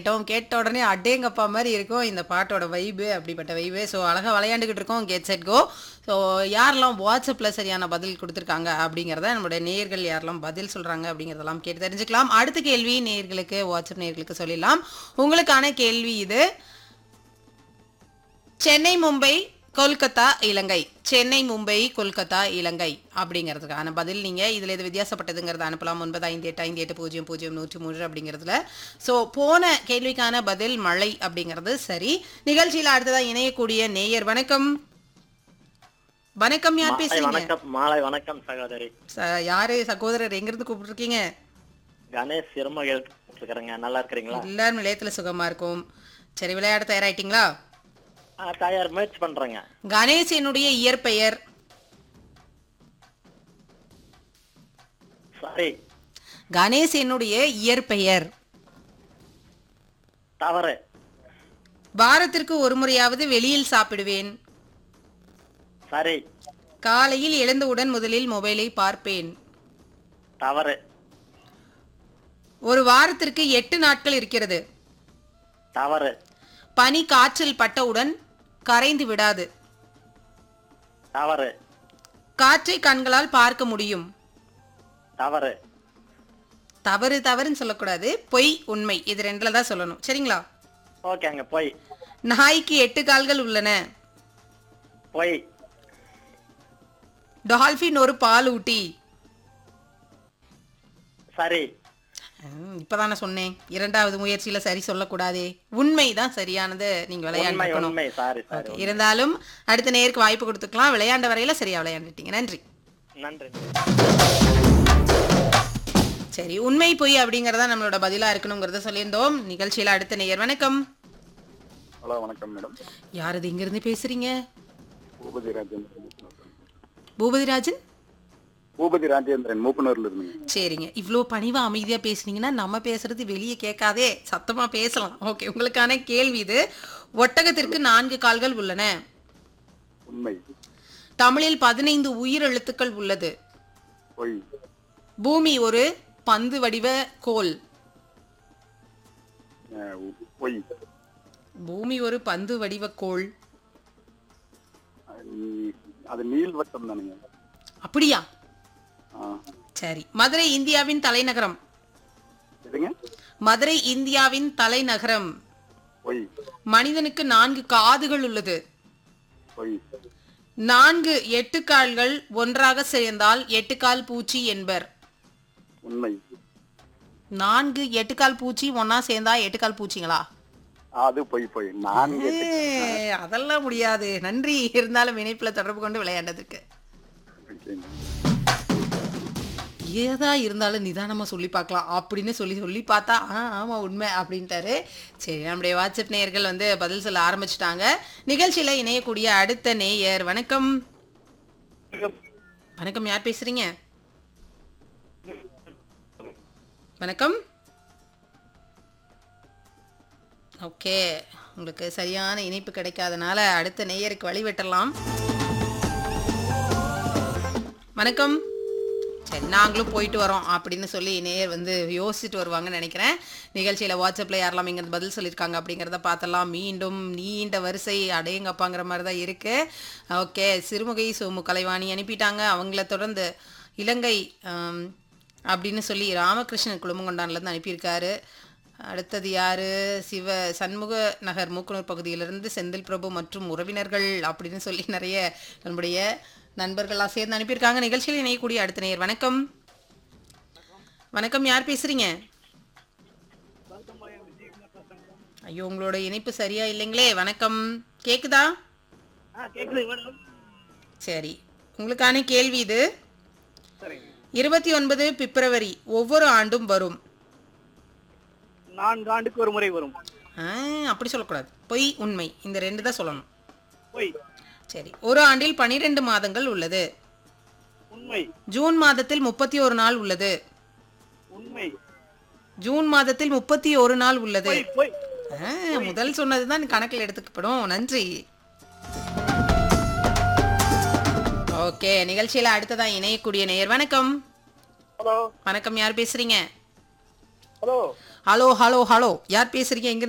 கேட்டோம் கேட்ட உடனே அடேங்கப்பா மாதிரி இருக்கும் இந்த பாட்டோட வைபு அப்படிப்பட்ட வைபு ஸோ அழகாக விளையாண்டுக்கிட்டு இருக்கோம் கெட் செட் கோ ஸோ யாரெல்லாம் வாட்ஸ்அப்பில் சரியான பதில் கொடுத்துருக்காங்க அப்படிங்கிறத நம்மளுடைய நேயர்கள் யாரெல்லாம் பதில் சொல்கிறாங்க அப்படிங்கிறதெல்லாம் கேட்டு தெரிஞ்சுக்கலாம் அடுத்த கேள்வி நேயர்களுக்கு வாட்ஸ்அப் நேயர்களுக்கு சொல்லிடலாம் உங்களுக்கான கேள்வி இது சென்னை மும்பை கொல்கத்தா இலங்கை சென்னை மும்பை கொல்கத்தா இலங்கை அப்படிங்கிறதுக்கான பதில் நீங்கள் இதில் எது வித்தியாசப்பட்டதுங்கிறத அனுப்பலாம் ஒன்பது ஐந்து எட்டு ஐந்து எட்டு பூஜ்ஜியம் பூஜ்ஜியம் நூற்றி மூன்று அப்படிங்கிறதுல ஸோ போன கேள்விக்கான பதில் மழை அப்படிங்கிறது சரி நிகழ்ச்சியில் அடுத்ததாக இணையக்கூடிய நேயர் வணக்கம் வணக்கம் யார் மாலை பேசுறீங்க வணக்கம் மாலை வணக்கம் சகோதரி ச- யாரு சகோதரர் எங்கிருந்து கூப்பிட்டுருக்கீங்க கணேஷ் சிறுமகள் இருக்கிறேங்க நல்லா இருக்கிறீங்களா எல்லாரும் நிலையத்தில் சுகமா இருக்கும் சரி விளையாட தயாராயிட்டீங்களா ஆ, தயார் முயற்சி பண்றேங்க கணேஷ் என்னுடைய இயற்பெயர் சரி கணேஷ் என்னுடைய இயற்பெயர் தவறு வாரத்திற்கு ஒரு முறையாவது வெளியில் சாப்பிடுவேன் சரி காலையில் எழுந்தவுடன் முதலில் மொபைலை பார்ப்பேன் தவறு ஒரு வாரத்திற்கு எட்டு நாட்கள் இருக்கிறது தவறு பனி காற்றில் பட்டவுடன் கரைந்து விடாது தவறு காற்றை கண்களால் பார்க்க முடியும் தவறு தவறு தவறுன்னு சொல்லக்கூடாது பொய் உண்மை இது ரெண்டுல தான் சொல்லணும் சரிங்களா ஓகேங்க போய் நாய்க்கு எட்டு கால்கள் உள்ளன போய் டால்பின் ஒரு பால் ஊட்டி சரி ஹம், இப்பதானே சொன்னேன் இரண்டாவது முயற்சியில சரி சொல்லக்கூடாதே உண்மை தான் சரியானது நீங்க உண்மை விளையாடணும் உண்மை சாரி சாரி Okay, இருந்தாலும் அடுத்த நேருக்கு வாய்ப்பு கொடுத்துக்கலாம் விளையாண்ட வரையில சரியா விளையாண்டுட்டீங்க நன்றி நன்றி சரி உண்மை பொய் அப்படிங்கறத நம்மளோட பதிலா இருக்கணுங்கிறத சொல்லியிருந்தோம் நிகழ்ச்சியில அடுத்த நேயர் வணக்கம் ஹலோ வணக்கம் மேடம் யார் இது இங்க இருந்து பேசுறீங்க பூபதி ராஜேந்திரன் பூபதிராஜன் பூபதி ராஜேந்திரன் மூப்பனூர்ல இருந்துங்க சரிங்க இவ்வளோ பணிவா அமைதியா பேசுனீங்கன்னா நம்ம பேசுறது வெளியே கேட்காதே சத்தமா பேசலாம் ஓகே உங்களுக்கான கேள்வி இது ஒட்டகத்திற்கு நான்கு கால்கள் உள்ளன உண்மை தமிழில் பதினைந்து உயிர் எழுத்துக்கள் உள்ளது பொய் பூமி ஒரு பந்து வடிவ கோல் அஹ், உ- பொய் பூமி ஒரு பந்து வடிவ கோள் அது நீ- அது நீள்வட்டம் தானுங்க அப்படியா ஆ. சரி மதுரை இந்தியாவின் தலைநகரம் எதுங்க மதுரை இந்தியாவின் தலைநகரம் பொய் மனிதனுக்கு நான்கு காதுகள் உள்ளது பொய் நான்கு எட்டுக்கால்கள் ஒன்றாக சேர்ந்தால் எட்டுக்கால் பூச்சி என்பர் உண்மை நான்கு எட்டுக்கால் பூச்சி ஒன்னா சேர்ந்தா எட்டுக்கால் பூச்சிங்களா அது பொய் பொய் நான்கு ஏய், அதெல்லாம் முடியாது நன்றி இருந்தாலும் இணைப்புல தொடர்பு கொண்டு விளையாண்டதுக்கு ஓகேங்க. ஏதா இருந்தாலும் நிதானமா சொல்லி பார்க்கலாம் அப்படின்னு சொல்லி சொல்லி பார்த்தா ஆ ஆமா உண்மை அப்படின்ட்டாரு சரி நம்முடைய வாட்ஸ்அப் நேயர்கள் வந்து பதில் சொல்ல ஆரம்பிச்சிட்டாங்க நிகழ்ச்சியில இணையக்கூடிய அடுத்த நேயர் வணக்கம் வணக்கம் யார் பேசுறீங்க வணக்கம் ஓகே உங்களுக்கு சரியான இணைப்பு கிடைக்காதனால அடுத்த நேயருக்கு வழிவிட்டலாம் வணக்கம் சரி நாங்களும் போயிட்டு வரோம் அப்படின்னு சொல்லி நேயர் வந்து யோசிச்சுட்டு வருவாங்கன்னு நினைக்கிறேன் நிகழ்ச்சியில் வாட்ஸ்அப்பில் யாரெல்லாம் இங்கே பதில் சொல்லியிருக்காங்க அப்படிங்கிறத பார்த்தலாம் மீண்டும் நீண்ட வரிசை அடையங்கப்பாங்கிற மாதிரி தான் இருக்குது ஓகே சிறுமுகை சுமு கலைவாணி அனுப்பிட்டாங்க அவங்கள தொடர்ந்து இலங்கை ஆம், அப்படின்னு சொல்லி ராமகிருஷ்ணன் குழுமங்கொண்டான்லேருந்து அனுப்பியிருக்காரு அடுத்தது யாரு சிவ சண்முக நகர் மூக்கனூர் பகுதியிலிருந்து செந்தில் பிரபு மற்றும் உறவினர்கள் அப்படின்னு சொல்லி நிறைய நம்முடைய நண்பர்கள்லாம் சேர்ந்து அனுப்பியிருக்காங்க நிகழ்ச்சியில் இணையக்கூடிய அடுத்த நேயர் வணக்கம் வணக்கம் யார் பேசுறீங்க ஐயோ உங்களோட இணைப்பு சரியா இல்லைங்களே வணக்கம் கேக்குதா சரி உங்களுக்கான கேள்வி இது இருபத்தி ஒன்பது பிப்ரவரி ஒவ்வொரு ஆண்டும் வரும் நான்கு ஆண்டுக்கு ஒரு முறை வரும் ஆ, அப்படி சொல்லக்கூடாது பொய் உண்மை இந்த ரெண்டு தான் சொல்லணும் பொய் சரி ஒரு ஆண்டில் பனிரெண்டு மாதங்கள் உள்ளது உண்மை ஜூன் மாதத்தில் முப்பத்தி ஒரு நாள் உள்ளது உண்மை ஜூன் மாதத்தில் முப்பத்தி ஒரு நாள் உள்ளது பொய் பொய் ஆ, முதல் சொன்னதுதான் கணக்கில் எடுத்துக்கப்படும் நன்றி ஓகே நிகழ்ச்சியில அடுத்ததா இணையக்கூடிய நேயர் வணக்கம் ஹலோ வணக்கம் யார் பேசுறீங்க ஹலோ ஹலோ ஹலோ ஹலோ யார் பேசுறீங்க எங்க